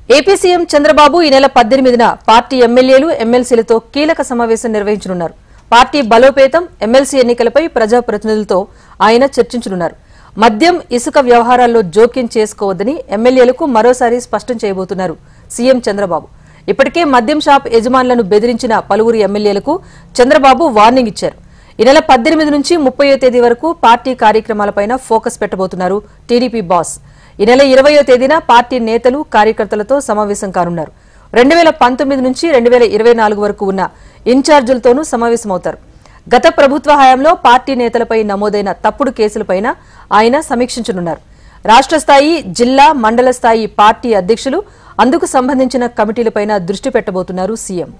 AP CM Chandrababu ఈ నెల పద్దెనిమిదిన పార్టీ ఎమ్మెల్యేలు ఎమ్మెల్సీలతో కీలక సమావేశం నిర్వహించనున్నారు పార్టీ బలోపేతం ఎమ్మెల్సీ ఎన్నికలపై ప్రజాప్రతినిధులతో ఆయన చర్చించనున్నారు మద్యం ఇసుక వ్యవహారాల్లో జోక్యం చేసుకోవద్దని ఎమ్మెల్యేలకు మరోసారి స్పష్టం చేయబోతున్నారు సీఎం చంద్రబాబు ఇప్పటికే మద్యం షాప్ యజమానులను బెదిరించిన పలువురు ఎమ్మెల్యేలకు చంద్రబాబు వార్నింగ్ ఇచ్చారు ఈ నెల పద్దెనిమిది నుంచి ముప్పయో తేదీ వరకు పార్టీ కార్యక్రమాలపైన ఫోకస్ పెట్టబోతున్నారు టీడీపీ బాస్ ఈ నెల ఇరవయో తేదీన పార్టీ నేతలు కార్యకర్తలతో సమావేశం కానున్నారు రెండు వేల పంతొమ్మిది నుంచి రెండు వేల ఇరవై నాలుగు వరకు ఉన్న ఇన్ఛార్జీలతోనూ సమావేశమవుతారు గత ప్రభుత్వ హయాంలో పార్టీ నేతలపై నమోదైన తప్పుడు కేసులపైన ఆయన సమీక్షించనున్నారు రాష్ట్ర స్థాయి జిల్లా మండల స్థాయి పార్టీ అధ్యక్షులు అందుకు సంబంధించిన కమిటీలపైన దృష్టి పెట్టబోతున్నారు సీఎం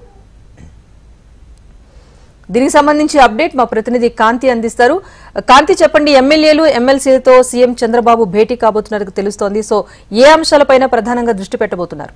దీనికి సంబంధించి అప్డేట్ మా ప్రతినిధి కాంతి అందిస్తారు కాంతి చెప్పండి ఎమ్మెల్యేలు ఎమ్మెల్సీలతో సీఎం చంద్రబాబు భేటీ కాబోతున్నట్టు తెలుస్తోంది సో ఏ అంశాలపైన ప్రధానంగా దృష్టి పెట్టబోతున్నారు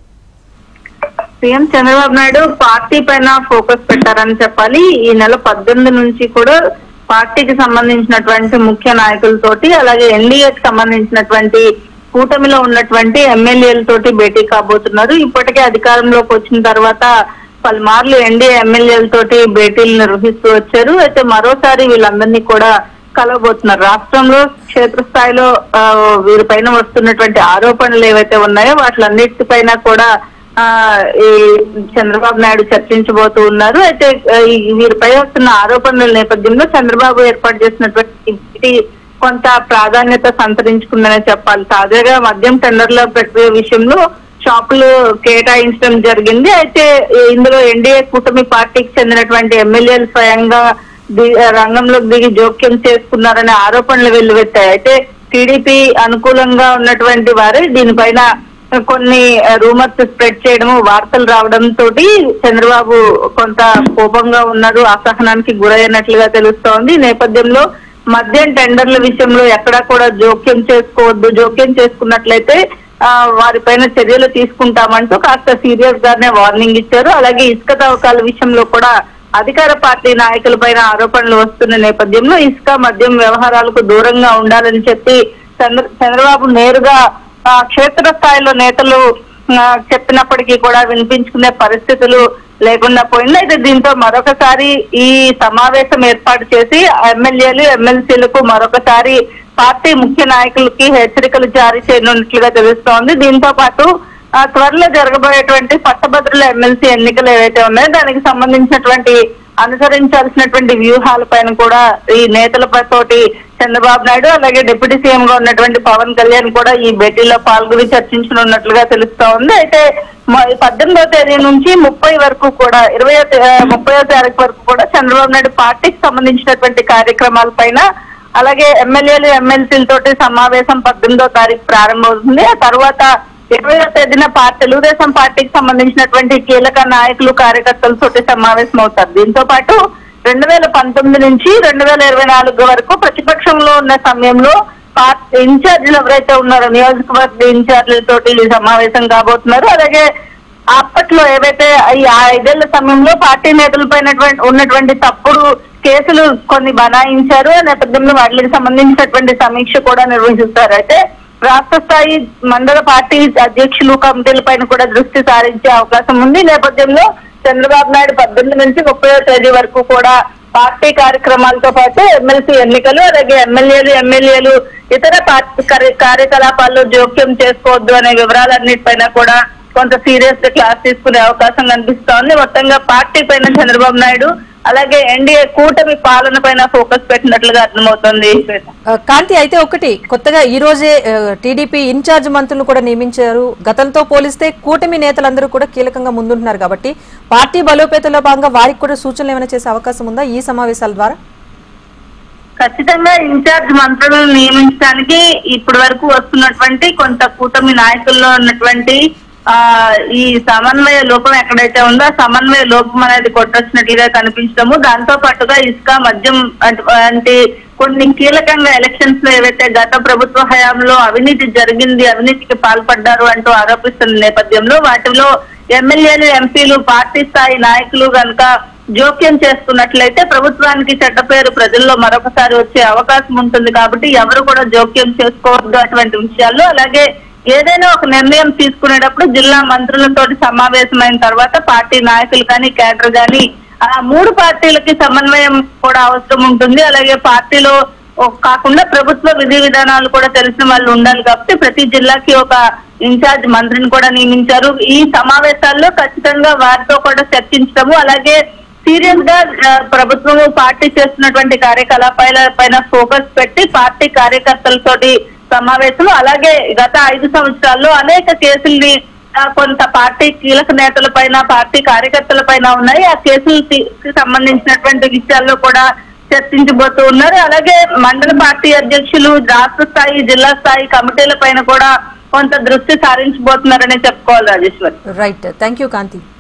సీఎం చంద్రబాబు నాయుడు పార్టీ పైన ఫోకస్ పెట్టారని చెప్పాలి ఈ నెల పద్దెనిమిది నుంచి కూడా పార్టీకి సంబంధించినటువంటి ముఖ్య నాయకులతోటి అలాగే ఎన్డీఏకి సంబంధించినటువంటి కూటమిలో ఉన్నటువంటి ఎమ్మెల్యేలతోటి భేటీ కాబోతున్నారు ఇప్పటికే అధికారంలోకి వచ్చిన తర్వాత పలుమార్లు ఎన్డీఏ ఎమ్మెల్యేలతోటి భేటీలు నిర్వహిస్తూ వచ్చారు అయితే మరోసారి వీళ్ళందరినీ కూడా కలవబోతున్నారు రాష్ట్రంలో క్షేత్రస్థాయిలో ఆ, వీరిపైన వస్తున్నటువంటి ఆరోపణలు ఏవైతే ఉన్నాయో వాటిలన్నిటిపైన కూడా ఆ ఈ చంద్రబాబు నాయుడు చర్చించబోతూ ఉన్నారు అయితే ఆ, ఈ వీరిపై వస్తున్న ఆరోపణల నేపథ్యంలో చంద్రబాబు ఏర్పాటు చేసినటువంటి కమిటీ కొంత ప్రాధాన్యత సంతరించుకుందనే చెప్పాలి తాజాగా మద్యం టెండర్ల ప్రక్రియ విషయంలో షాపులు కేటాయించడం జరిగింది అయితే ఇందులో ఎన్డీఏ కూటమి పార్టీకి చెందినటువంటి ఎమ్మెల్యేలు స్వయంగా ది- రంగంలోకి దిగి జోక్యం చేసుకున్నారనే ఆరోపణలు వెల్లువెత్తాయి అయితే టీడీపీ అనుకూలంగా ఉన్నటువంటి వారే దీనిపైన కొన్ని రూమర్స్ స్ప్రెడ్ చేయడము వార్తలు రావడం తోటి చంద్రబాబు కొంత కోపంగా ఉన్నారు అసహనానికి గురైనట్లుగా తెలుస్తోంది ఈ నేపథ్యంలో మద్యం టెండర్ల విషయంలో ఎక్కడా కూడా జోక్యం చేసుకోవద్దు జోక్యం చేసుకున్నట్లయితే ఆ, వారిపైన చర్యలు తీసుకుంటామంటూ కాస్త సీరియస్ గానే వార్నింగ్ ఇచ్చారు అలాగే ఇసుక తవ్వకాల విషయంలో కూడా అధికార పార్టీ నాయకులపైన ఆరోపణలు వస్తున్న నేపథ్యంలో ఇసుక మద్యం వ్యవహారాలకు దూరంగా ఉండాలని చెప్పి చంద్ర చంద్రబాబు నేరుగా ఆ, క్షేత్రస్థాయిలో నేతలు ఆ, చెప్పినప్పటికీ కూడా వినిపించుకునే పరిస్థితులు లేకుండా పోయింది అయితే దీంతో మరొకసారి ఈ సమావేశం ఏర్పాటు చేసి ఎమ్మెల్యేలు ఎమ్మెల్సీలకు మరొకసారి పార్టీ ముఖ్య నాయకులకి హెచ్చరికలు జారీ చేయనున్నట్లుగా తెలుస్తోంది దీంతో పాటు ఆ, త్వరలో జరగబోయేటువంటి పట్టభద్రుల ఎమ్మెల్సీ ఎన్నికలు ఏవైతే ఉన్నాయో దానికి సంబంధించినటువంటి అనుసరించాల్సినటువంటి వ్యూహాలపైన కూడా ఈ నేతల తోటి చంద్రబాబు నాయుడు అలాగే డిప్యూటీ సీఎం గా ఉన్నటువంటి పవన్ కళ్యాణ్ కూడా ఈ భేటీలో పాల్గొని చర్చించనున్నట్లుగా తెలుస్తా ఉంది అయితే మ- ఈ పద్దెనిమిదవ తేదీ నుంచి ముప్పై వరకు కూడా ఇరవై ముప్పై తారీఖు వరకు కూడా చంద్రబాబు నాయుడు పార్టీకి సంబంధించినటువంటి కార్యక్రమాలపైన అలాగే ఎమ్మెల్యేలు ఎమ్మెల్సీలతోటి సమావేశం పద్దెనిమిదో తారీఖు ప్రారంభమవుతుంది ఆ తర్వాత ఇరవయో తేదీన పార్టీ తెలుగుదేశం పార్టీకి సంబంధించినటువంటి కీలక నాయకులు కార్యకర్తలతోటి సమావేశం అవుతారు దీంతో పాటు రెండు వేల పంతొమ్మిది నుంచి రెండు వేల ఇరవై నాలుగు వరకు ప్రతిపక్షంలో ఉన్న సమయంలో పార్టీ ఇన్ఛార్జీలు ఎవరైతే ఉన్నారో నియోజకవర్గ ఇన్ఛార్జీలతోటి ఈ సమావేశం కాబోతున్నారు అలాగే అప్పట్లో ఏవైతే ఈ ఐదేళ్ల సమయంలో పార్టీ నేతలపైన ఉన్నటువంటి తప్పుడు కేసులు కొన్ని బనాయించారు ఆ నేపథ్యంలో వాటికి సంబంధించినటువంటి సమీక్ష కూడా నిర్వహిస్తారు అయితే రాష్ట్ర స్థాయి మండల పార్టీ అధ్యక్షులు కమిటీల పైన కూడా దృష్టి సారించే అవకాశం ఉంది ఈ నేపథ్యంలో చంద్రబాబు నాయుడు పద్దెనిమిది నుంచి ముప్పై తేదీ వరకు కూడా పార్టీ కార్యక్రమాలతో పాటు ఎమ్మెల్సీ ఎన్నికలు అలాగే ఎమ్మెల్యేలు ఎమ్మెల్యేలు ఇతర పార్టీ కార్య- కార్యకలాపాల్లో జోక్యం చేసుకోవద్దు అనే వివరాలన్నిటిపైన కూడా కొంత సీరియస్ గా క్లాస్ తీసుకునే అవకాశం కనిపిస్తోంది మొత్తంగా పార్టీ పైన చంద్రబాబు నాయుడు అలాగే ఎన్డీఏ కూటమి పాలన పైన ఫోకస్ పెట్టినట్లుగా అర్థమవుతోంది శ్వేత ఆ, కాంతి అయితే ఒకటి కొత్తగా ఈ రోజే టీడీపీ ఇన్ఛార్జ్ మంత్రులు కూడా నియమించారు గతంతో పోలిస్తే కూటమి నేతలందరూ కూడా కీలకంగా ముందుంటున్నారు కాబట్టి పార్టీ బలోపేతంలో భాగంగా వారికి కూడా సూచనలు ఏమైనా చేసే అవకాశం ఉందా ఈ సమావేశాల ద్వారా ఖచ్చితంగా ఇన్ఛార్జ్ మంత్రులను నియమించడానికి ఇప్పటి వరకు వస్తున్నటువంటి కొంత కూటమి నాయకుల్లో ఉన్నటువంటి ఆ ఈ సమన్వయ లోపం ఎక్కడైతే ఉందో ఆ సమన్వయ లోపం అనేది కొట్టొచ్చినట్లుగా కనిపించడము దాంతో పాటుగా ఇసుక మద్యం అటు- వంటి కొన్ని కీలకంగా ఎలక్షన్స్ లో ఏవైతే గత ప్రభుత్వ హయాంలో అవినీతి జరిగింది అవినీతికి పాల్పడ్డారు అంటూ ఆరోపిస్తున్న నేపథ్యంలో వాటిలో ఎమ్మెల్యేలు ఎంపీలు పార్టీ స్థాయి నాయకులు కనుక జోక్యం చేసుకున్నట్లయితే ప్రభుత్వానికి చెడ్డ పేరు ప్రజల్లో మరొకసారి వచ్చే అవకాశం ఉంటుంది కాబట్టి ఎవరు కూడా జోక్యం చేసుకోవద్దు అటువంటి విషయాల్లో అలాగే ఏదైనా ఒక నిర్ణయం తీసుకునేటప్పుడు జిల్లా మంత్రులతోటి సమావేశమైన తర్వాత పార్టీ నాయకులు కానీ కేడర్ కానీ ఆ మూడు పార్టీలకి సమన్వయం కూడా అవసరం ఉంటుంది అలాగే పార్టీలో ఒక- కాకుండా ప్రభుత్వ విధి విధానాలు కూడా తెలిసిన వాళ్ళు ఉండాలి కాబట్టి ప్రతి జిల్లాకి ఒక ఇన్ఛార్జ్ మంత్రిని కూడా నియమించారు ఈ సమావేశాల్లో ఖచ్చితంగా వారితో కూడా చర్చించడము అలాగే సీరియస్ గా ఆ, ప్రభుత్వం పార్టీ చేస్తున్నటువంటి కార్యకలాపాల పైన ఫోకస్ పెట్టి పార్టీ కార్యకర్తలతోటి సమావేశం అలాగే గత ఐదు సంవత్సరాల్లో అనేక కేసుల్ని ఆ, కొంత పార్టీ కీలక నేతల పైన పార్టీ కార్యకర్తల పైన ఉన్నాయి ఆ కేసులకి సంబంధించినటువంటి విషయాల్లో కూడా చర్చించబోతూ ఉన్నారు అలాగే మండల పార్టీ అధ్యక్షులు రాష్ట్ర స్థాయి జిల్లా స్థాయి కమిటీల పైన కూడా కొంత దృష్టి సారించబోతున్నారని చెప్పుకోవాలి Rajeshwari right thank you Kanthi